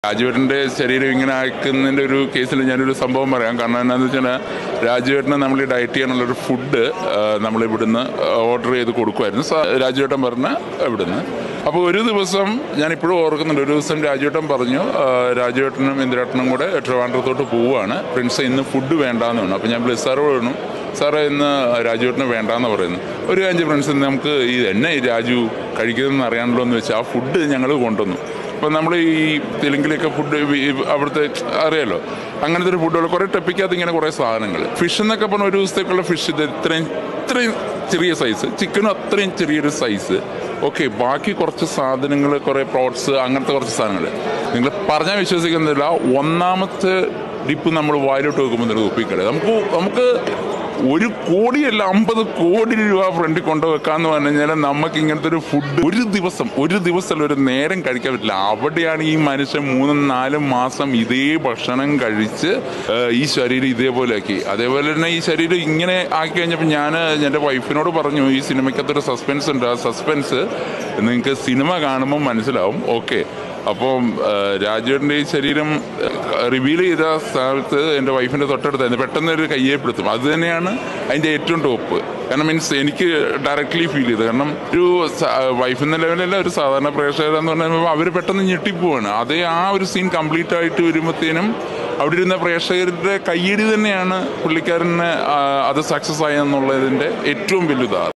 രാജുവേട്ടൻ്റെ ശരീരം ഇങ്ങനെ ആക്കുന്നതിൻ്റെ ഒരു കേസിൽ ഞാനൊരു സംഭവം പറയാം കാരണം എന്താണെന്ന് വെച്ചാൽ രാജുവേട്ടന് നമ്മൾ ഈ ഡയറ്റ് ചെയ്യാനുള്ളൊരു ഫുഡ് നമ്മൾ ഇവിടുന്ന് ഓർഡർ ചെയ്ത് കൊടുക്കുമായിരുന്നു സ- രാജുവേട്ടൻ പറഞ്ഞ ഇവിടുന്ന് അപ്പോൾ ഒരു ദിവസം ഞാൻ ഇപ്പോഴും ഓർക്കുന്നുണ്ട് ഒരു ദിവസം രാജുവേട്ടൻ പറഞ്ഞു ആ, രാജുവേട്ടനും ഇന്ദിരേട്ടനും കൂടെ ട്രിവാൻഡ്രത്തോട്ട് പോവുകയാണ് പ്രിൻസ് ഇന്ന് ഫുഡ് വേണ്ടാന്ന് പറഞ്ഞു അപ്പോൾ ഞാൻ ബ്ലിസാറോട് പറഞ്ഞു സാറേ ഇന്ന് രാജുവേട്ടന് വേണ്ടാന്ന് പറയുന്നു ഒരു അഞ്ച് ഫ്രണ്ട്സ് നമുക്ക് ഈ എന്നെ ഈ രാജു കഴിക്കുന്നതെന്ന് അറിയാണല്ലോ എന്ന് വെച്ചാൽ ആ ഫുഡ് ഞങ്ങൾ കൊണ്ടുവന്നു അപ്പം നമ്മൾ ഈ തെലുങ്കിലൊക്കെ ഫുഡ് അവിടുത്തെ അറിയാലോ അങ്ങനത്തെ ഒരു ഫുഡുകൾ കുറേ ടപ്പിക്കകത്ത് ഇങ്ങനെ കുറേ സാധനങ്ങൾ ഫിഷ് എന്നൊക്കെ പറഞ്ഞ ഒരു ദിവസത്തേക്കുള്ള ഫിഷ് ഇത് ഇത്രയും ഇത്രയും ചെറിയ സൈസ് ചിക്കനും അത്രയും ചെറിയൊരു സൈസ് ഓക്കെ ബാക്കി കുറച്ച് സാധനങ്ങൾ കുറേ പ്രോട്ട്സ് അങ്ങനത്തെ കുറച്ച് സാധനങ്ങൾ നിങ്ങൾ പറഞ്ഞാൽ വിശ്വസിക്കുന്നില്ല ഒന്നാമത്തെ ഡിപ്പ് നമ്മൾ വായിലോട്ട് വെക്കുമ്പോൾ തന്നെ ഉപ്പിക്കട നമുക്ക് നമുക്ക് ഒരു കോടിയല്ല അമ്പത് കോടി രൂപ ഫ്രണ്ടിൽ കൊണ്ടുവെക്കാന്ന് പറഞ്ഞു കഴിഞ്ഞാൽ നമുക്ക് ഇങ്ങനത്തെ ഒരു ഫുഡ് ഒരു ദിവസം ഒരു ദിവസം ഒരു നേരം കഴിക്കാൻ പറ്റില്ല അവിടെയാണ് ഈ മനുഷ്യൻ മൂന്നും നാലും മാസം ഇതേ ഭക്ഷണം കഴിച്ച് ആ, ഈ ശരീരം ഇതേപോലെ ആക്കി അതേപോലെ തന്നെ ഈ ശരീരം ഇങ്ങനെ ആക്കി കഴിഞ്ഞപ്പോൾ ഞാൻ എൻ്റെ വൈഫിനോട് പറഞ്ഞു ഈ സിനിമയ്ക്കകത്തൊരു സസ്പെൻസ് ഉണ്ട് ആ സസ്പെൻസ് നിങ്ങൾക്ക് സിനിമ കാണുമ്പോൾ മനസ്സിലാവും ഓക്കെ അപ്പം രാജുവിൻ്റെ ഈ ശരീരം റിവീൽ ചെയ്ത സ്ഥലത്ത് എൻ്റെ വൈഫിൻ്റെ തൊട്ടടുത്തായിരുന്നു പെട്ടെന്ന് ഒരു കയ്യേപ്പെടുത്തും അത് തന്നെയാണ് അതിൻ്റെ ഏറ്റവും ടോപ്പ് കാരണം മീൻസ് എനിക്ക് ഡയറക്റ്റ്ലി ഫീൽ ചെയ്തത് കാരണം ഒരു വൈഫ് എന്ന ലെവലല്ല ഒരു സാധാരണ പ്രേക്ഷകരെന്ന് പറഞ്ഞാൽ അവർ പെട്ടെന്ന് ഞെട്ടിപ്പോവാണ് അതേ ആ ഒരു സീൻ കംപ്ലീറ്റ് ആയിട്ട് വരുമ്പോഴത്തേനും അവിടെ ഇരുന്ന പ്രേക്ഷകരുടെ കയ്യടി തന്നെയാണ് പുള്ളിക്കാരനെ ആ, അത് സക്സസ് ആയെന്നുള്ളതിൻ്റെ ഏറ്റവും വലുതാണ്